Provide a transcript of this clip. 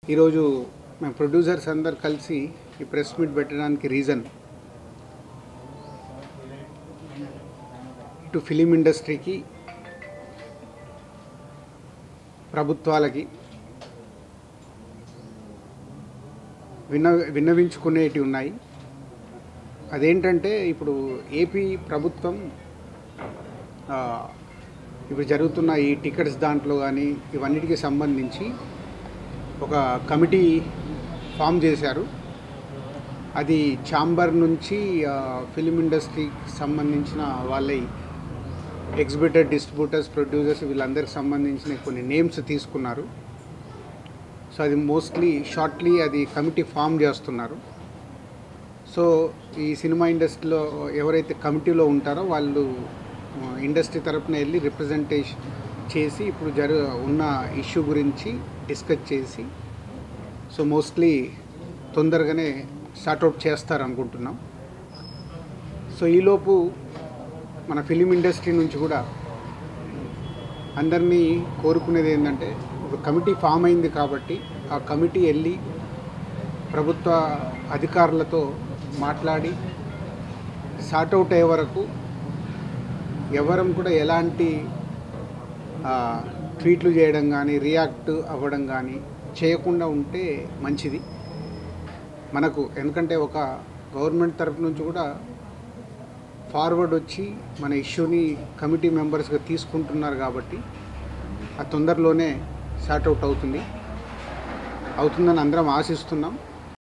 ఈరోజు మేము ప్రొడ్యూసర్స్ అందరు కలిసి ఈ ప్రెస్ మీట్ పెట్టడానికి రీజన్ ఇటు ఫిలిం ఇండస్ట్రీకి ప్రభుత్వాలకి విన్న విన్నవించుకునేటివి ఉన్నాయి అదేంటంటే ఇప్పుడు ఏపీ ప్రభుత్వం ఆ, ఇప్పుడు జరుగుతున్న ఈ టికెట్స్ దాంట్లో కానీ ఇవన్నిటికి సంబంధించి ఒక కమిటీ ఫామ్ చేశారు అది ఛాంబర్ నుంచి ఆ, ఫిలిం ఇండస్ట్రీకి సంబంధించిన వాళ్ళ ఎగ్జిబిటర్ డిస్ట్రిబ్యూటర్స్ ప్రొడ్యూసర్స్ వీళ్ళందరికి సంబంధించిన కొన్ని నేమ్స్ తీసుకున్నారు సో అది మోస్ట్లీ షార్ట్లీ అది కమిటీ ఫామ్ చేస్తున్నారు సో ఈ సినిమా ఇండస్ట్రీలో ఎవరైతే కమిటీలో ఉంటారో వాళ్ళు ఆ, ఇండస్ట్రీ తరపున వెళ్ళి రిప్రజెంటేషన్ చేసి ఇప్పుడు జరు ఉన్న ఇష్యూ గురించి డిస్కస్ చేసి సో మోస్ట్లీ తొందరగానే సార్ట్అవుట్ చేస్తారనుకుంటున్నాం సో ఈలోపు మన ఫిలిం ఇండస్ట్రీ నుంచి కూడా అందరినీ కోరుకునేది ఏంటంటే ఒక కమిటీ ఫామ్ అయింది కాబట్టి ఆ కమిటీ వెళ్ళి ప్రభుత్వ అధికారులతో మాట్లాడి సార్ట్అవుట్ అయ్యే వరకు ఎవరం కూడా ఎలాంటి ఆ, ట్వీట్లు చేయడం కానీ రియాక్ట్ అవ్వడం కానీ చేయకుండా ఉంటే మంచిది మనకు ఎందుకంటే ఒక గవర్నమెంట్ తరపు నుంచి కూడా ఫార్వర్డ్ వచ్చి మన ఇష్యూని కమిటీ మెంబర్స్గా తీసుకుంటున్నారు కాబట్టి ఆ తొందరలోనే సార్ట్అవుట్ అవుతుంది అవుతుందని అందరం ఆశిస్తున్నాం